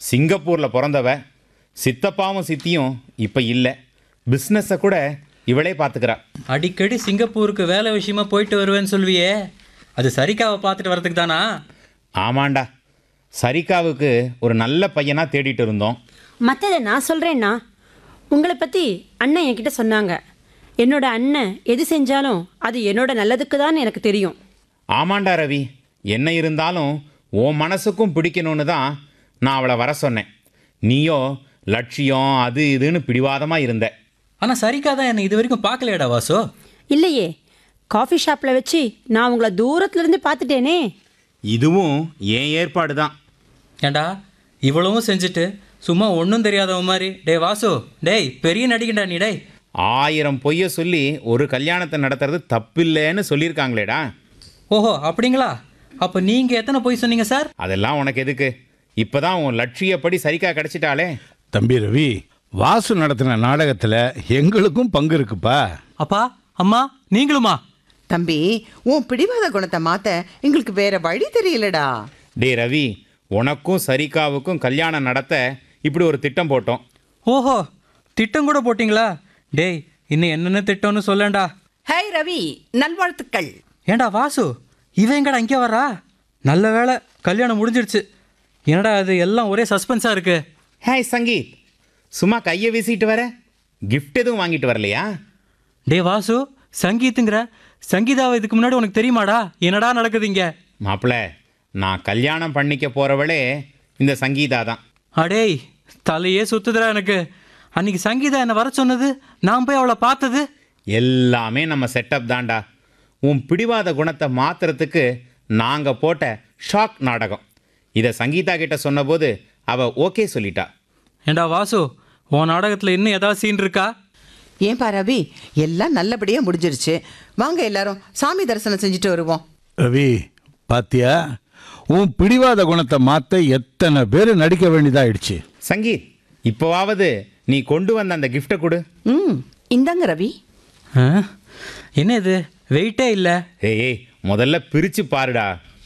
சிங்கப்பூரில் பிறந்தவ சித்தப்பாவும் சித்தியும் இப்போ இல்லை பிஸ்னஸை கூட இவளே பார்த்துக்கிறா அடிக்கடி சிங்கப்பூருக்கு வேலை விஷயமா போயிட்டு வருவேன்னு சொல்வியே அது சரிக்காவை பார்த்துட்டு வரதுக்கு தானா ஆமாண்டா சரிகாவுக்கு ஒரு நல்ல பையனாக தேடிட்டு இருந்தோம் மற்றதை நான் சொல்கிறேன்னா உங்களை பற்றி அண்ணன் என்கிட்ட சொன்னாங்க என்னோட அண்ணன் எது செஞ்சாலும் அது என்னோட நல்லதுக்கு தான் எனக்கு தெரியும் ஆமாண்டா ரவி என்ன இருந்தாலும் உன் மனசுக்கும் பிடிக்கணும்னு தான் நான் அவளை வர சொன்னேன் நீயோ லட்சியம் அது இதுன்னு பிடிவாதமாக இருந்த ஆனால் சரிக்கா தான் என்னை இது வரைக்கும் பார்க்கலையாடா வாசு இல்லையே காஃபி ஷாப்பில் வச்சு நான் உங்களை தூரத்துலேருந்து பார்த்துட்டேனே இதுவும் என் ஏற்பாடு தான் ஏண்டா இவ்வளவும் செஞ்சுட்டு சும்மா ஒன்றும் தெரியாதவ மாதிரி டேய் வாசு டேய் பெரிய நடிகண்டா நீ டேய் ஆயிரம் பொய்ய சொல்லி ஒரு கல்யாணத்தை நடத்துறது தப்பில்லைன்னு சொல்லியிருக்காங்களேடா ஓஹோ அப்படிங்களா அப்போ நீங்கள் எத்தனை போய் சொன்னீங்க சார் அதெல்லாம் உனக்கு எதுக்கு இப்போதான் உன் லட்சியப்படி சரிக்கா கிடைச்சிட்டாளே தம்பி ரவி வாசு நடத்தின நாடகத்துல எங்களுக்கும் பங்கு இருக்குப்பா அப்பா அம்மா நீங்களுமா தம்பி உன் பிடிவாத குணத்தை மாத்த எங்களுக்கு வேற வழி தெரியலடா டே ரவி உனக்கும் சரிகாவுக்கும் கல்யாணம் நடத்த இப்படி ஒரு திட்டம் போட்டோம் ஓஹோ திட்டம் கூட போட்டிங்களா டேய் இன்னும் என்னென்ன திட்டம்னு சொல்லேன்டா ஹாய் ரவி நல்வாழ்த்துக்கள் ஏண்டா வாசு இவன் எங்கடா இங்கே வரா நல்ல வேளை கல்யாணம் முடிஞ்சிடுச்சு என்னடா அது எல்லாம் ஒரே சஸ்பென்ஸாக இருக்கு ஹாய் சங்கீத் சும்மா கையை வீசிட்டு வர gift எதுவும் வாங்கிட்டு வரலையா டே வாசு சங்கீத்துங்கிற சங்கீதாவை இதுக்கு முன்னாடி உனக்கு தெரியுமாடா என்னடா நடக்குது இங்கே மாப்பிள நான் கல்யாணம் பண்ணிக்க போறவளே இந்த சங்கீதா தான் அடேய் தலையே சுத்துதுடா எனக்கு அன்னைக்கு சங்கீதா என்னை வர சொன்னது நான் போய் அவளை பார்த்தது எல்லாமே நம்ம செட்டப் தான்டா உன் பிடிவாத குணத்தை மாத்துறதுக்கு நாங்கள் போட்ட ஷாக் நாடகம் இதை சங்கீதா கிட்ட சொன்னபோது அவ ஓகே சொல்லிட்டா ஏண்டா வாசு உன் நாடகத்தில் இன்னும் ஏதாவது சீன் இருக்கா ஏன்பா ரவி எல்லாம் நல்லபடியா முடிஞ்சிருச்சு வாங்க எல்லாரும் சாமி தரிசனம் செஞ்சுட்டு வருவோம் ரவி பாத்தியா உன் பிடிவாத குணத்தை மாத்த எத்தனை பேர் நடிக்க வேண்டியதாயிடுச்சு சங்கீத் இப்போவாவது நீ கொண்டு வந்த அந்த கிஃப்டை கொடு ம் இந்தாங்க ரவி ஆ? என்ன இது வெயிட்டே இல்லை ஏய் ஏய், முதல்ல பிரிச்சு பாருடா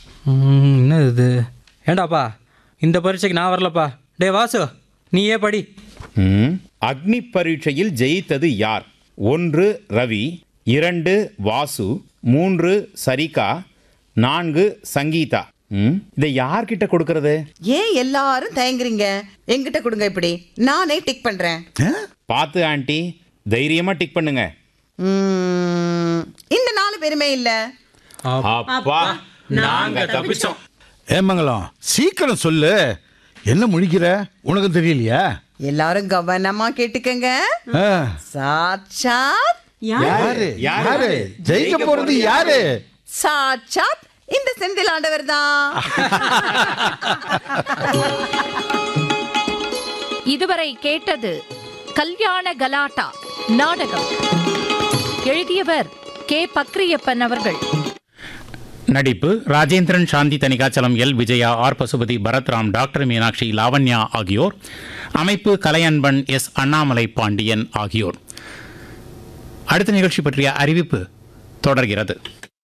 என்ன இது ஏண்டாப்பா இந்த பரீட்சைக்கு நான் வரலப்பா டே வாசு நீயே படி ம். அக்னி பரீட்சையில் ஜெயித்தது யார் ஒன்று ரவி இரண்டு வாசு மூன்று சரிகா நான்கு சங்கீதா ம். இதை யார்கிட்ட கொடுக்கறது ஏன் எல்லாரும் தயங்குறீங்க என்கிட்ட கொடுங்க இப்படி நானே டிக் பண்றேன் பார்த்து ஆண்டி தைரியமா டிக் பண்ணுங்க ம், இந்த நாலு பேருமே இல்ல அப்பா நாங்க தப்பிச்சோம் ஏமங்கலம் சீக்கிரம் சொல்லு என்ன முழிக்கிற உனக்கு தெரியலையா எல்லாரும் கவனமா கேட்டுக்கங்க ஆ. சாட்சாத் யாரு யாரு ஜெயிக்க போறது யாரு சாட்சாத் இந்த செந்தில் ஆண்டவர் தான் இதுவரை கேட்டது கல்யாண கலாட்டா நாடகம் எழுதியவர் கே பக்ரியப்பன் அவர்கள் நடிப்பு Rajendran Shanthi Thanikachalam L Vijaya R Pasupathi Bharathram doctor Meenakshi Lavanya ஆகியோர் அமைப்பு கலையன்பன் எஸ் அண்ணாமலை பாண்டியன் ஆகியோர் அடுத்த நிகழ்ச்சி பற்றிய அறிவிப்பு தொடர்கிறது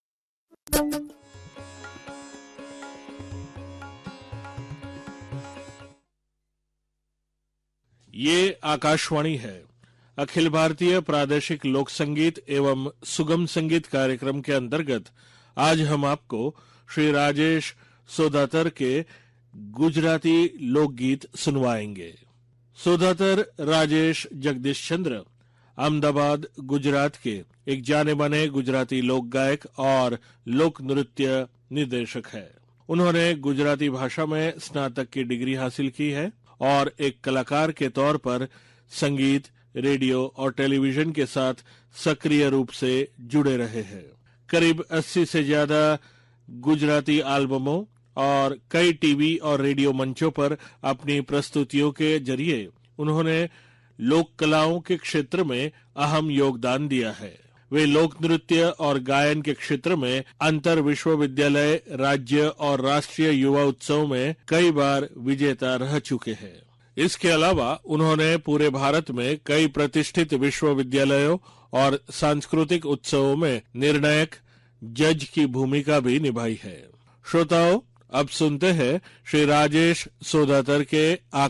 ये आकाशवाणी है अखिल भारतीय प्रादेशिक लोक संगीत एवं सुगम संगीत कार्यक्रम के अंतर्गत आज हम आपको श्री राजेश सोदातर के गुजराती लोकगीत सुनवाएंगे सोदातर राजेश जगदीश चंद्र अहमदाबाद गुजरात के एक जाने माने गुजराती लोक गायक और लोक नृत्य निर्देशक है उन्होंने गुजराती भाषा में स्नातक की डिग्री हासिल की है और एक कलाकार के तौर पर संगीत रेडियो और टेलीविजन के साथ सक्रिय रूप से जुड़े रहे हैं करीब 80 से ज्यादा गुजराती एल्बमों और कई टीवी और रेडियो मंचों पर अपनी प्रस्तुतियों के जरिए उन्होंने लोक कलाओं के क्षेत्र में अहम योगदान दिया है वे लोक नृत्य और गायन के क्षेत्र में अंतर विश्वविद्यालय राज्य और राष्ट्रीय युवा उत्सव में कई बार विजेता रह चुके हैं इसके अलावा उन्होंने पूरे भारत में कई प्रतिष्ठित विश्वविद्यालयों और सांस्कृतिक उत्सवों में निर्णायक जज की भूमिका भी निभाई है श्रोताओं अब सुनते हैं श्री राजेश सोदातर के